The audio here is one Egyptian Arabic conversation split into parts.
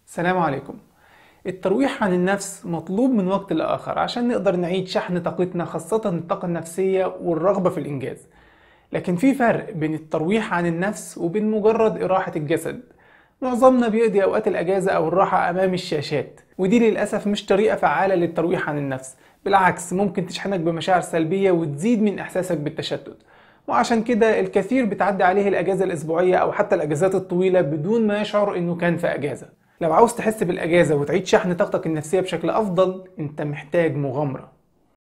السلام عليكم الترويح عن النفس مطلوب من وقت لآخر عشان نقدر نعيد شحن طاقتنا خاصة الطاقة النفسية والرغبة في الإنجاز لكن في فرق بين الترويح عن النفس وبين مجرد إراحة الجسد معظمنا بيقضي أوقات الأجازة أو الراحة أمام الشاشات ودي للأسف مش طريقة فعالة للترويح عن النفس بالعكس ممكن تشحنك بمشاعر سلبية وتزيد من إحساسك بالتشتت وعشان كده الكثير بتعدي عليه الأجازة الأسبوعية أو حتى الأجازات الطويلة بدون ما يشعر إنه كان في أجازة لو عاوز تحس بالأجازة وتعيد شحن طاقتك النفسية بشكل أفضل أنت محتاج مغامرة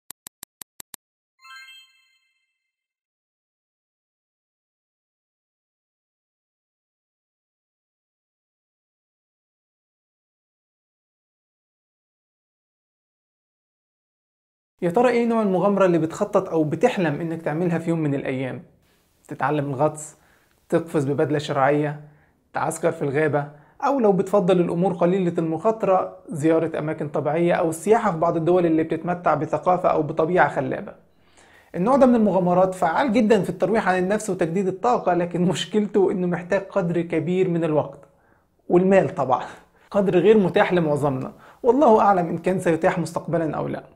يا ترى ايه نوع المغامرة اللي بتخطط او بتحلم انك تعملها في يوم من الايام تتعلم الغطس تقفز ببدلة شرعية تعسكر في الغابة او لو بتفضل الامور قليلة المخاطرة زيارة اماكن طبيعية او السياحة في بعض الدول اللي بتتمتع بثقافة او بطبيعة خلابة النوع ده من المغامرات فعال جدا في الترويح عن النفس وتجديد الطاقة لكن مشكلته انه محتاج قدر كبير من الوقت والمال طبعا قدر غير متاح لمعظمنا والله اعلم ان كان سيتاح مستقبلا او لا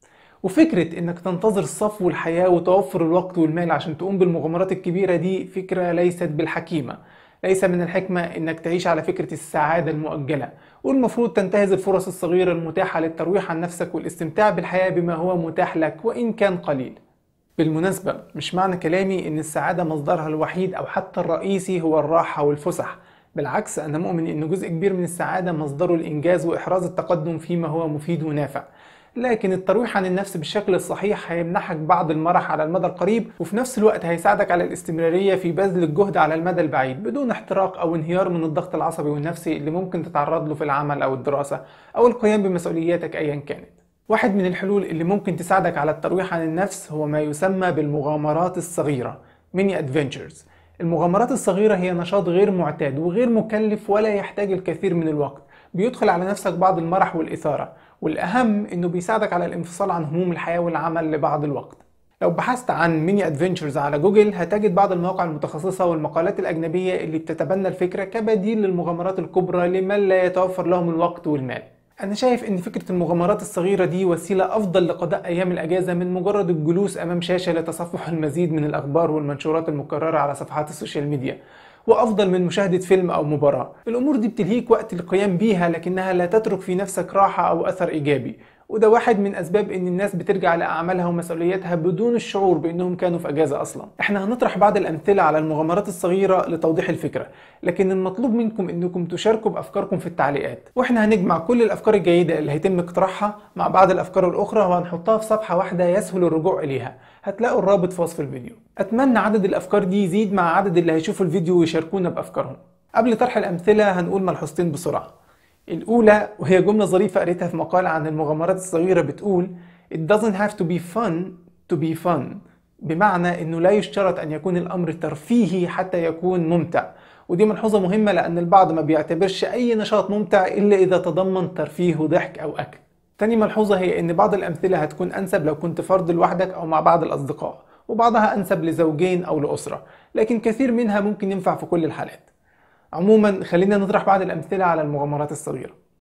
وفكرة انك تنتظر صفو الحياة وتوفر الوقت والمال عشان تقوم بالمغامرات الكبيرة دي فكرة ليست بالحكيمة ليس من الحكمة انك تعيش على فكرة السعادة المؤجلة والمفروض تنتهز الفرص الصغيرة المتاحة للترويح عن نفسك والاستمتاع بالحياة بما هو متاح لك وإن كان قليل بالمناسبة مش معنى كلامي ان السعادة مصدرها الوحيد او حتى الرئيسي هو الراحة والفسح بالعكس أنا مؤمن إن جزء كبير من السعادة مصدره الإنجاز وإحراز التقدم فيما هو مفيد ونافع لكن الترويح عن النفس بالشكل الصحيح هيمنحك بعض المرح على المدى القريب وفي نفس الوقت هيساعدك على الاستمرارية في بذل الجهد على المدى البعيد بدون احتراق أو انهيار من الضغط العصبي والنفسي اللي ممكن تتعرض له في العمل أو الدراسة أو القيام بمسؤولياتك أيا كانت واحد من الحلول اللي ممكن تساعدك على الترويح عن النفس هو ما يسمى بالمغامرات الصغيرة ميني ادفنتشرز المغامرات الصغيرة هي نشاط غير معتاد وغير مكلف ولا يحتاج الكثير من الوقت بيدخل على نفسك بعض المرح والإثارة والأهم إنه بيساعدك على الانفصال عن هموم الحياة والعمل لبعض الوقت لو بحثت عن ميني ادفنتشرز على جوجل هتجد بعض المواقع المتخصصة والمقالات الأجنبية اللي بتتبنى الفكرة كبديل للمغامرات الكبرى لمن لا يتوفر لهم الوقت والمال أنا شايف إن فكرة المغامرات الصغيرة دي وسيلة أفضل لقضاء أيام الأجازة من مجرد الجلوس أمام شاشة لتصفح المزيد من الأخبار والمنشورات المكررة على صفحات السوشيال ميديا وأفضل من مشاهدة فيلم أو مباراة الأمور دي بتلهيك وقت القيام بيها لكنها لا تترك في نفسك راحة أو أثر إيجابي وده واحد من اسباب ان الناس بترجع لاعمالها ومسؤولياتها بدون الشعور بانهم كانوا في اجازه اصلا احنا هنطرح بعض الامثله على المغامرات الصغيره لتوضيح الفكره لكن المطلوب منكم انكم تشاركوا بافكاركم في التعليقات واحنا هنجمع كل الافكار الجيده اللي هيتم اقتراحها مع بعض الافكار الاخرى وهنحطها في صفحه واحده يسهل الرجوع اليها هتلاقوا الرابط في وصف الفيديو اتمنى عدد الافكار دي يزيد مع عدد اللي هيشوفوا الفيديو ويشاركونا بافكارهم قبل طرح الامثله هنقول ملحوظتين بسرعه الأولى وهي جملة ظريفة قريتها في مقال عن المغامرات الصغيرة بتقول It doesn't have to be fun to be fun بمعنى أنه لا يشترط أن يكون الأمر ترفيهي حتى يكون ممتع ودي ملحوظة مهمة لأن البعض ما بيعتبرش أي نشاط ممتع إلا إذا تضمن ترفيه وضحك أو أكل تاني ملحوظة هي أن بعض الأمثلة هتكون أنسب لو كنت فرد لوحدك أو مع بعض الأصدقاء وبعضها أنسب لزوجين أو لأسرة لكن كثير منها ممكن ينفع في كل الحالات عموما خلينا نطرح بعض الأمثلة على المغامرات الصغيرة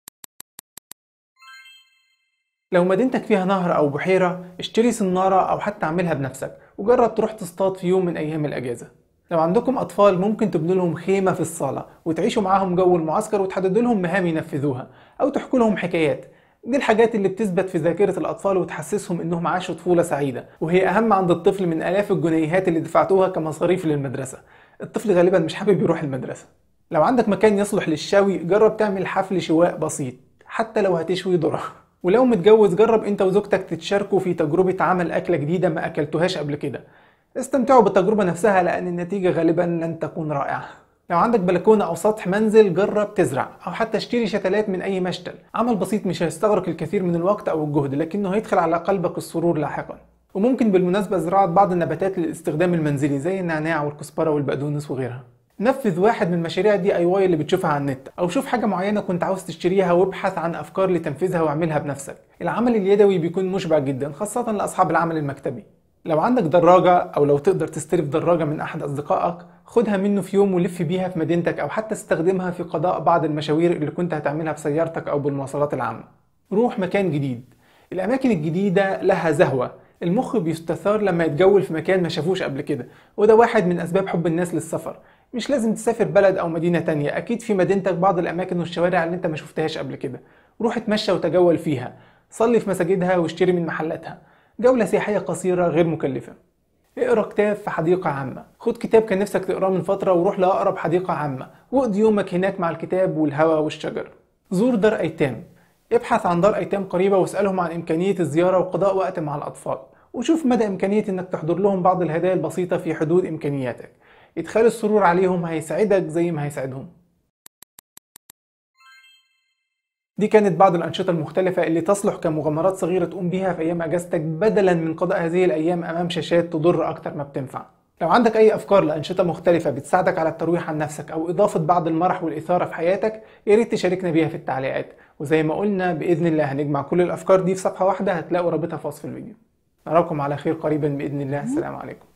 لو مدينتك فيها نهر أو بحيرة اشتري صنارة أو حتى اعملها بنفسك وجرب تروح تصطاد في يوم من أيام الأجازة لو عندكم أطفال ممكن تبنوا لهم خيمة في الصالة وتعيشوا معاهم جو المعسكر وتحددوا لهم مهام ينفذوها أو تحكوا لهم حكايات دي الحاجات اللي بتثبت في ذاكرة الأطفال وتحسسهم إنهم عاشوا طفولة سعيدة وهي أهم عند الطفل من آلاف الجنيهات اللي دفعتوها كمصاريف للمدرسة الطفل غالبا مش حابب يروح المدرسة لو عندك مكان يصلح للشوي جرب تعمل حفل شواء بسيط حتى لو هتشوي ذرة ولو متجوز جرب انت وزوجتك تتشاركوا في تجربة عمل أكلة جديدة ما أكلتوهاش قبل كده استمتعوا بالتجربة نفسها لأن النتيجة غالبا لن تكون رائعة لو عندك بلكونة أو سطح منزل جرب تزرع أو حتى اشتري شتلات من أي مشتل عمل بسيط مش هيستغرق الكثير من الوقت أو الجهد لكنه هيدخل على قلبك السرور لاحقا وممكن بالمناسبة زراعة بعض النباتات للاستخدام المنزلي زي النعناع والكزبرة والبقدونس وغيرها نفذ واحد من مشاريع دي اي واي اللي بتشوفها على النت او شوف حاجه معينه كنت عاوز تشتريها وابحث عن افكار لتنفيذها واعملها بنفسك العمل اليدوي بيكون مشبع جدا خاصه لاصحاب العمل المكتبي لو عندك دراجة أو لو تقدر تستلف دراجة من أحد أصدقائك خدها منه في يوم ولف بيها في مدينتك أو حتى استخدمها في قضاء بعض المشاوير اللي كنت هتعملها بسيارتك أو بالمواصلات العامة روح مكان جديد الأماكن الجديدة لها زهوة المخ بيستثار لما يتجول في مكان ما شافوش قبل كده وده واحد من أسباب حب الناس للسفر مش لازم تسافر بلد أو مدينة تانية أكيد في مدينتك بعض الأماكن والشوارع اللي أنت ما شفتهاش قبل كده روح اتمشى وتجول فيها صلي في مساجدها واشتري من محلاتها جولة سياحية قصيرة غير مكلفة اقرا كتاب في حديقة عامة خد كتاب كان نفسك تقراه من فترة وروح لأقرب حديقة عامة واقضي يومك هناك مع الكتاب والهواء والشجر زور دار أيتام ابحث عن دار أيتام قريبة واسألهم عن إمكانية الزيارة وقضاء وقت مع الأطفال وشوف مدى إمكانية إنك تحضر لهم بعض الهدايا البسيطة في حدود إمكانياتك إدخال السرور عليهم هيسعدك زي ما هيسعدهم دي كانت بعض الأنشطة المختلفة اللي تصلح كمغامرات صغيرة تقوم بيها في أيام أجازتك بدلا من قضاء هذه الأيام أمام شاشات تضر أكتر ما بتنفع لو عندك أي أفكار لأنشطة مختلفة بتساعدك على الترويح عن نفسك أو إضافة بعض المرح والإثارة في حياتك يا ريت تشاركنا بيها في التعليقات وزي ما قلنا بإذن الله هنجمع كل الأفكار دي في صفحة واحدة هتلاقوا رابطها في وصف الفيديو نراكم على خير قريبا بإذن الله السلام عليكم